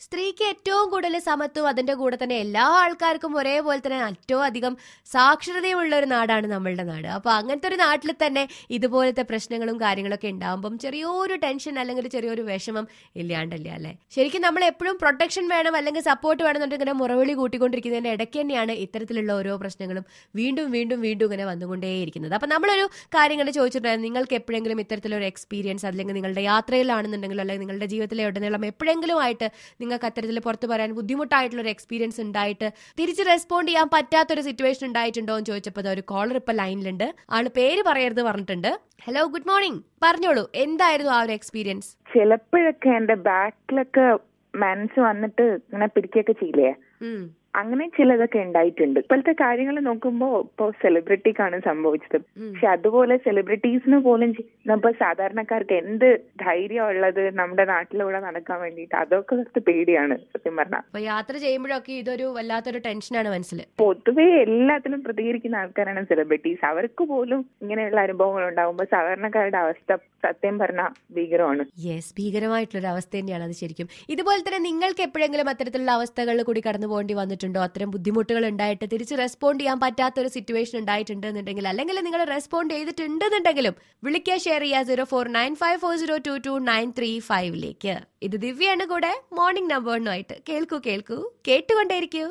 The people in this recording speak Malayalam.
സ്ത്രീക്ക് ഏറ്റവും കൂടുതൽ സമത്വം അതിന്റെ കൂടെ തന്നെ എല്ലാ ആൾക്കാർക്കും ഒരേപോലെ തന്നെ ഏറ്റവും അധികം സാക്ഷരതയുമുള്ള ഒരു നാടാണ് നമ്മളുടെ നാട് അപ്പൊ അങ്ങനത്തെ ഒരു നാട്ടിൽ തന്നെ ഇതുപോലത്തെ പ്രശ്നങ്ങളും കാര്യങ്ങളൊക്കെ ഉണ്ടാവുമ്പം ചെറിയൊരു ടെൻഷൻ അല്ലെങ്കിൽ ഒരു ചെറിയൊരു വിഷമം ഇല്ലാണ്ടല്ല അല്ലെ ശരിക്കും നമ്മൾ എപ്പോഴും പ്രൊട്ടക്ഷൻ വേണം അല്ലെങ്കിൽ സപ്പോർട്ട് വേണമെന്നുണ്ടെങ്കിൽ ഇങ്ങനെ മുറവിളി കൂട്ടിക്കൊണ്ടിരിക്കുന്നതിന്റെ ഇടയ്ക്ക് തന്നെയാണ് ഇത്തരത്തിലുള്ള ഓരോ പ്രശ്നങ്ങളും വീണ്ടും വീണ്ടും വീണ്ടും ഇങ്ങനെ വന്നുകൊണ്ടേയിരിക്കുന്നത് അപ്പൊ നമ്മളൊരു കാര്യം ഇങ്ങനെ ചോദിച്ചിട്ടുണ്ടായിരുന്നു നിങ്ങൾക്ക് എപ്പോഴെങ്കിലും ഇത്തരത്തിലൊരു എക്സ്പീരിയൻസ് അല്ലെങ്കിൽ നിങ്ങളുടെ യാത്രയിലാണെന്നുണ്ടെങ്കിലും അല്ലെങ്കിൽ നിങ്ങളുടെ ജീവിതത്തിലെ ഉടനീളം എപ്പോഴെങ്കിലും ആയിട്ട് നിങ്ങൾക്ക് അത്തരത്തിൽ പുറത്തു പറയാൻ ബുദ്ധിമുട്ടായിട്ടുള്ള ഒരു എക്സ്പീരിയൻസ് ഉണ്ടായിട്ട് തിരിച്ച് റെസ്പോണ്ട് ചെയ്യാൻ പറ്റാത്തൊരു സിറ്റുവേഷൻ ഉണ്ടായിട്ടുണ്ടോ എന്ന് ചോദിച്ചപ്പോൾ ഒരു കോളർ ഇപ്പൊ ലൈനിലുണ്ട് ആള് പേര് പറയരുത് പറഞ്ഞിട്ടുണ്ട് ഹലോ ഗുഡ് മോർണിംഗ് പറഞ്ഞോളൂ എന്തായിരുന്നു ആ ഒരു എക്സ്പീരിയൻസ് ചിലപ്പോഴൊക്കെ എന്റെ ബാക്കിലൊക്കെ മനസ്സ് വന്നിട്ട് ഇങ്ങനെ പിടിക്കുകയൊക്കെ ചെയ്യില്ലേ അങ്ങനെ ചിലതൊക്കെ ഉണ്ടായിട്ടുണ്ട് ഇപ്പോഴത്തെ കാര്യങ്ങൾ നോക്കുമ്പോ ഇപ്പൊ സെലിബ്രിറ്റിക്കാണ് സംഭവിച്ചത് പക്ഷെ അതുപോലെ സെലിബ്രിറ്റീസിന് പോലും ഇപ്പൊ സാധാരണക്കാർക്ക് എന്ത് ധൈര്യം ഉള്ളത് നമ്മുടെ നാട്ടിലൂടെ നടക്കാൻ വേണ്ടിയിട്ട് അതൊക്കെ കുറച്ച് പേടിയാണ് സത്യം പറഞ്ഞാൽ അപ്പൊ യാത്ര ചെയ്യുമ്പോഴൊക്കെ ഇതൊരു വല്ലാത്തൊരു ടെൻഷനാണ് മനസ്സിൽ പൊതുവെ എല്ലാത്തിലും പ്രതികരിക്കുന്ന ആൾക്കാരാണ് സെലിബ്രിറ്റീസ് അവർക്ക് പോലും ഇങ്ങനെയുള്ള അനുഭവങ്ങൾ ഉണ്ടാകുമ്പോൾ സാധാരണക്കാരുടെ അവസ്ഥ സത്യം പറഞ്ഞാൽ ഭീകരമാണ് യെസ് ഭീകരമായിട്ടുള്ള ഒരു അവസ്ഥ തന്നെയാണ് അത് ശരിക്കും ഇതുപോലെ തന്നെ നിങ്ങൾക്ക് എപ്പോഴെങ്കിലും അത്തരത്തിലുള്ള അവസ്ഥകളിൽ കൂടി കടന്നു പോകേണ്ടി വന്നിട്ടുണ്ടോ അത്തരം ബുദ്ധിമുട്ടുകൾ ഉണ്ടായിട്ട് തിരിച്ച് റെസ്പോണ്ട് ചെയ്യാൻ പറ്റാത്ത ഒരു സിറ്റുവേഷൻ ഉണ്ടായിട്ടുണ്ടെന്നുണ്ടെങ്കിൽ അല്ലെങ്കിൽ നിങ്ങൾ റെസ്പോണ്ട് ചെയ്തിട്ടുണ്ടെന്നുണ്ടെങ്കിലും വിളിക്കുക ഷെയർ ചെയ്യുക zero four nine five four zero two two nine three ഫൈവിലേക്ക് ഇത് ദിവ്യാണ് കൂടെ മോർണിംഗ് നമ്പറിനുമായിട്ട് കേൾക്കൂ കേൾക്കൂ കേട്ടുകൊണ്ടേയിരിക്കൂ